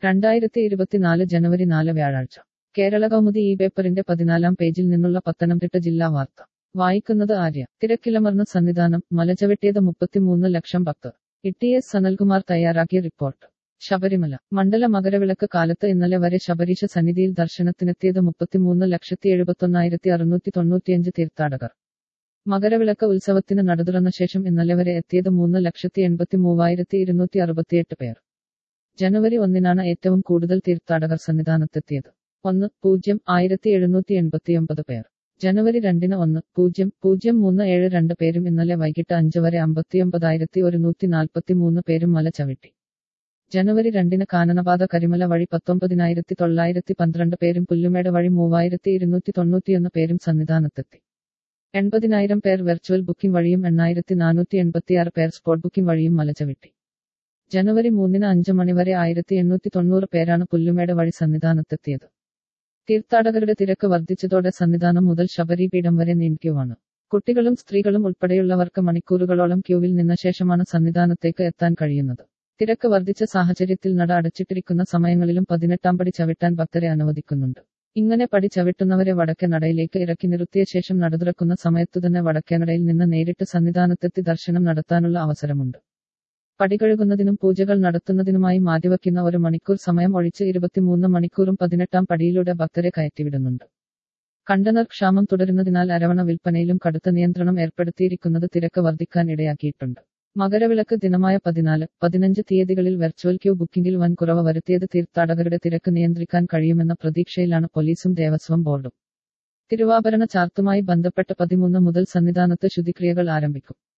രണ്ടായിരത്തി ഇരുപത്തിനാല് ജനുവരി നാല് വ്യാഴാഴ്ച കേരള കൗമുദി ഈ പേപ്പറിന്റെ പതിനാലാം പേജിൽ നിന്നുള്ള പത്തനംതിട്ട ജില്ലാ വാർത്ത വായിക്കുന്നത് ആര്യ തിരക്കിലമർന്ന സന്നിധാനം മലചവിട്ടിയത് മുപ്പത്തിമൂന്ന് ലക്ഷം ഭക്തർ ഇ എസ് സനൽകുമാർ തയ്യാറാക്കിയ റിപ്പോർട്ട് ശബരിമല മണ്ഡല മകരവിളക്ക് കാലത്ത് ഇന്നലെ വരെ ശബരീശ സന്നിധിയിൽ ദർശനത്തിനെത്തിയത് മുപ്പത്തിമൂന്ന് ലക്ഷത്തി എഴുപത്തൊന്നായിരത്തി അറുന്നൂറ്റി തൊണ്ണൂറ്റിയഞ്ച് തീർത്ഥാടകർ മകരവിളക്ക് ഉത്സവത്തിന് നടതുറന്ന ശേഷം ഇന്നലെ വരെ എത്തിയത് മൂന്ന് ലക്ഷത്തി എൺപത്തി മൂവായിരത്തി ഇരുന്നൂറ്റി അറുപത്തിയെട്ട് പേർ ജനുവരി ഒന്നിനാണ് ഏറ്റവും കൂടുതൽ തീർത്ഥാടകർ സന്നിധാനത്തെത്തിയത് ഒന്ന് പൂജ്യം ആയിരത്തി എഴുന്നൂറ്റി എൺപത്തിയൊമ്പത് പേർ ജനുവരി രണ്ടിന് ഒന്ന് പൂജ്യം പൂജ്യം മൂന്ന് ഏഴ് രണ്ട് പേരും ഇന്നലെ വൈകിട്ട് അഞ്ച് വരെ അമ്പത്തിയൊമ്പതായിരത്തി ഒരുന്നൂറ്റി നാൽപ്പത്തി മൂന്ന് പേരും മല ചവിട്ടി ജനുവരി രണ്ടിന് കാനനപാത കരിമല വഴി പത്തൊമ്പതിനായിരത്തി തൊള്ളായിരത്തി പന്ത്രണ്ട് പേരും പുല്ലുമേട് വഴി മൂവായിരത്തി ഇരുന്നൂറ്റി തൊണ്ണൂറ്റിയൊന്ന് പേരും സന്നിധാനത്തെത്തി എൺപതിനായിരം പേർ വെർച്വൽ ബുക്കിംഗ് വഴിയും എണ്ണായിരത്തി നാനൂറ്റി എൺപത്തിയാറ് പേർ സ്പോട്ട് ബുക്കിംഗ് വഴിയും മല ചവിട്ടി ജനുവരി മൂന്നിന് അഞ്ച് മണിവരെ ആയിരത്തി എണ്ണൂറ്റി തൊണ്ണൂറ് പേരാണ് പുല്ലുമേട് വഴി സന്നിധാനത്തെത്തിയത് തീർത്ഥാടകരുടെ തിരക്ക് വർദ്ധിച്ചതോടെ സന്നിധാനം മുതൽ ശബരിപീഠം വരെ നീണ്ടുവാണ് കുട്ടികളും സ്ത്രീകളും ഉൾപ്പെടെയുള്ളവർക്ക് മണിക്കൂറുകളോളം ക്യൂവിൽ നിന്ന ശേഷമാണ് സന്നിധാനത്തേക്ക് എത്താൻ കഴിയുന്നത് തിരക്ക് വർദ്ധിച്ച സാഹചര്യത്തിൽ നട അടച്ചിട്ടിരിക്കുന്ന സമയങ്ങളിലും പതിനെട്ടാം പടി ചവിട്ടാൻ ഭക്തരെ അനുവദിക്കുന്നുണ്ട് ഇങ്ങനെ പടി ചവിട്ടുന്നവരെ വടക്കേ നടയിലേക്ക് ഇറക്കി നിർത്തിയ ശേഷം നടതുറക്കുന്ന സമയത്തുതന്നെ വടക്കേനടയിൽ നിന്ന് നേരിട്ട് സന്നിധാനത്തെത്തി ദർശനം നടത്താനുള്ള അവസരമുണ്ട് പടി കഴുകുന്നതിനും പൂജകൾ നടത്തുന്നതിനുമായി മാറ്റിവയ്ക്കുന്ന ഒരു മണിക്കൂർ സമയം ഒഴിച്ച് ഇരുപത്തിമൂന്ന് മണിക്കൂറും പതിനെട്ടാം പടിയിലൂടെ ഭക്തരെ കയറ്റിവിടുന്നുണ്ട് കണ്ടനർ ക്ഷാമം തുടരുന്നതിനാൽ അരവണ വിൽപ്പനയിലും കടുത്ത നിയന്ത്രണം ഏർപ്പെടുത്തിയിരിക്കുന്നത് തിരക്ക് വർദ്ധിക്കാൻ ഇടയാക്കിയിട്ടുണ്ട് മകരവിളക്ക് ദിനമായ പതിനാല് പതിനഞ്ച് തീയതികളിൽ വെർച്വൽ ക്യൂ ബുക്കിംഗിൽ വൻ കുറവ് വരുത്തിയത് തീർത്ഥാടകരുടെ തിരക്ക് നിയന്ത്രിക്കാൻ കഴിയുമെന്ന പ്രതീക്ഷയിലാണ് പോലീസും ദേവസ്വം ബോർഡും തിരുവാഭരണ ചാർത്തുമായി ബന്ധപ്പെട്ട് പതിമൂന്ന് മുതൽ സന്നിധാനത്ത് ശുദ്ധിക്രിയകൾ ആരംഭിക്കും